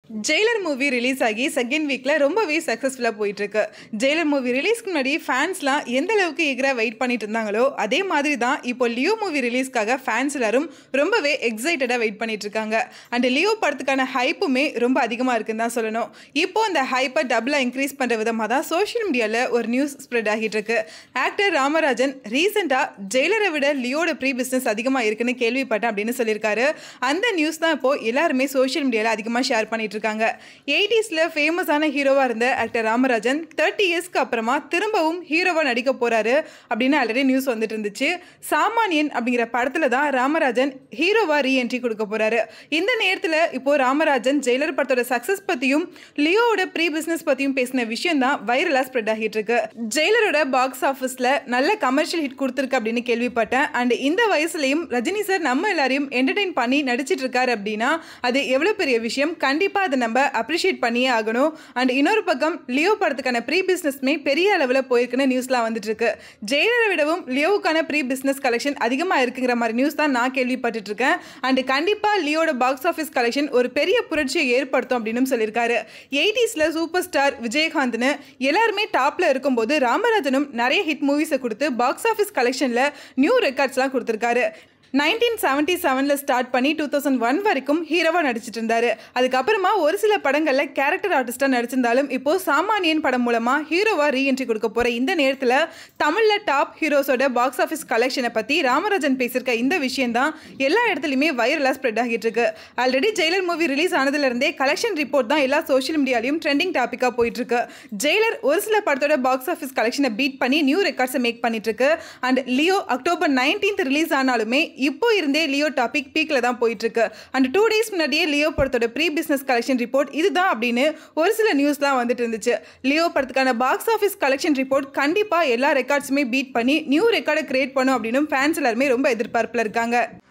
Jailer movie release ஆகி second வீக்ல ரொம்பவே சக்ஸஸ்ஃபுல்லாக போயிட்டு இருக்கு ஜெயிலர் மூவி ரிலீஸ்க்கு முன்னாடி ஃபேன்ஸ்லாம் எந்த அளவுக்கு eager-ஆ வெயிட் பண்ணிட்டு இருந்தாங்களோ அதே மாதிரி தான் இப்போ லியோ மூவி ரிலீஸ்க்காக ஃபேன்ஸ் எல்லாரும் ரொம்பவே எக்ஸைட்டடாக வெயிட் பண்ணிட்டு இருக்காங்க அண்ட் லியோ படத்துக்கான ஹைப்புமே ரொம்ப அதிகமாக இருக்குன்னு தான் சொல்லணும் இப்போ அந்த ஹைப்பை டபுளாக இன்க்ரீஸ் பண்ணுற விதமாக தான் சோஷியல் மீடியாவில் ஒரு நியூஸ் ஸ்ப்ரெட் ஆகிட்டு இருக்கு ஆக்டர் ராமராஜன் ரீசெண்டாக ஜெயிலரை விட லியோட ப்ரீ பிஸ்னஸ் அதிகமாக இருக்குன்னு கேள்விப்பட்டேன் அப்படின்னு சொல்லியிருக்காரு அந்த நியூஸ் தான் இப்போ எல்லாருமே சோஷியல் மீடியாவில் அதிகமாக ஷேர் பண்ணிட்டு இருக்காங்க எயிட்டிஸில் ஃபேமஸான ஹீரோவாக இருந்த ஆக்டர் ராமராஜன் தேர்ட்டி இயர்ஸ்க்கு அப்புறமா திரும்பவும் ஹீரோவாக நடிக்க போறாரு அப்படின்னு ஆல்ரெடி நியூஸ் வந்துட்டு இருந்துச்சு சாமானியன் அப்படிங்கிற படத்தில் தான் ராமராஜன் ஹீரோவாக ரீஎன்ட்ரி கொடுக்க போறாரு இந்த நேரத்தில் இப்போ ராமராஜன் ஜெயிலர் படத்தோட சக்ஸஸ் பற்றியும் லியோவோட ப்ரீ பிஸ்னஸ் பற்றியும் பேசின விஷயம் தான் வைரலாக ஸ்ப்ரெட் ஆகிட்டு இருக்கு ஜெயிலரோட பாக்ஸ் ஆஃபீஸில் நல்ல கமர்ஷியல் ஹிட் கொடுத்துருக்கு அப்படின்னு கேள்விப்பட்டேன் அண்ட் இந்த வயசுலையும் ரஜினி சார் நம்ம எல்லாரையும் என்டர்டெயின் பண்ணி நடிச்சிட்டு இருக்காரு அப்படின்னா அது எவ்வளோ பெரிய விஷயம் கண்டிப்பாக அதை நம்ம அப்ரிஷியேட் பண்ணியே ஆகணும் அண்ட் இன்னொரு பக்கம் லியோ படத்துக்கான ப்ரீ பிஸ்னஸ்மே பெரிய அளவில் போயிருக்குன்னு நியூஸ்லாம் வந்துட்டு இருக்கு ஜெயிலரை விடவும் லியோவுக்கான ப்ரீ பிஸ்னஸ் கலெக்ஷன் அதிகமாக இருக்குங்கிற மாதிரி நியூஸ் தான் நான் கேள்விப்பட்டுட்டு இருக்கேன் அண்ட் கண்டிப்பாக லியோட பாக்ஸ் ஆஃபீஸ் கலெக்ஷன் ஒரு பெரிய புரட்சியை ஏற்படுத்தும் அப்படின்னு சொல்லியிருக்காரு எயிட்டிஸில் சூப்பர் ஸ்டார் விஜயகாந்த்னு எல்லாருமே டாப்பில் இருக்கும்போது ராமராஜனும் நிறைய ஹிட் மூவிஸை கொடுத்து பாக்ஸ் ஆஃபீஸ் கலெக்ஷனில் நியூ ரெக்கார்ட்ஸ்லாம் கொடுத்துருக்காரு நைன்டீன் செவன்ட்டி செவனில் ஸ்டார்ட் பண்ணி டூ தௌசண்ட் ஒன் வரைக்கும் ஹீரோவாக நடிச்சிட்டு இருந்தாரு அதுக்கப்புறமா ஒரு சில படங்களில் கேரக்டர் ஆர்டிஸ்டாக நடிச்சிருந்தாலும் இப்போ சாமானியன் படம் மூலமாக ஹீரோவாக ரீஎன்ட்ரி கொடுக்க போகிற இந்த நேரத்தில் தமிழில் டாப் ஹீரோஸோட பாக்ஸ் ஆஃபீஸ் கலெக்ஷனை பற்றி ராமராஜன் பேசியிருக்க இந்த விஷயம் தான் எல்லா இடத்துலையுமே வைரலாக ஸ்ப்ரெட் ஆகிட்டு இருக்கு ஆல்ரெடி ஜெயிலர் மூவி ரிலீஸ் ஆனதுலேருந்தே கலெக்ஷன் ரிப்போர்ட் தான் எல்லா சோஷியல் மீடியாலையும் ட்ரெண்டிங் டாப்பிக்காக போயிட்டு இருக்கு ஜெயிலர் ஒரு சில படத்தோட பாக்ஸ் ஆஃபீஸ் கலெக்ஷனை பீட் பண்ணி நியூ ரெக்கார்ட்ஸை மேக் பண்ணிட்டு இருக்கு and Leo October nineteenth release ஆனாலுமே இப்போ இருந்தே லியோ டாபிக் பீக்கில் தான் போயிட்டு இருக்கு அண்ட் டூ டேஸ் முன்னாடியே லியோ படத்தோட ப்ரீ பிஸ்னஸ் கலெக்ஷன் ரிப்போர்ட் இதுதான் அப்படின்னு ஒரு சில நியூஸ்லாம் வந்துட்டு இருந்துச்சு லியோ படத்துக்கான பாக்ஸ் ஆஃபீஸ் கலெக்ஷன் ரிப்போர்ட் கண்டிப்பாக எல்லா ரெக்கார்ட்ஸுமே பீட் பண்ணி நியூ ரெக்கார்டை கிரியேட் பண்ணும் அப்படின்னு ஃபேன்ஸ் எல்லாருமே ரொம்ப எதிர்பார்ப்பில் இருக்காங்க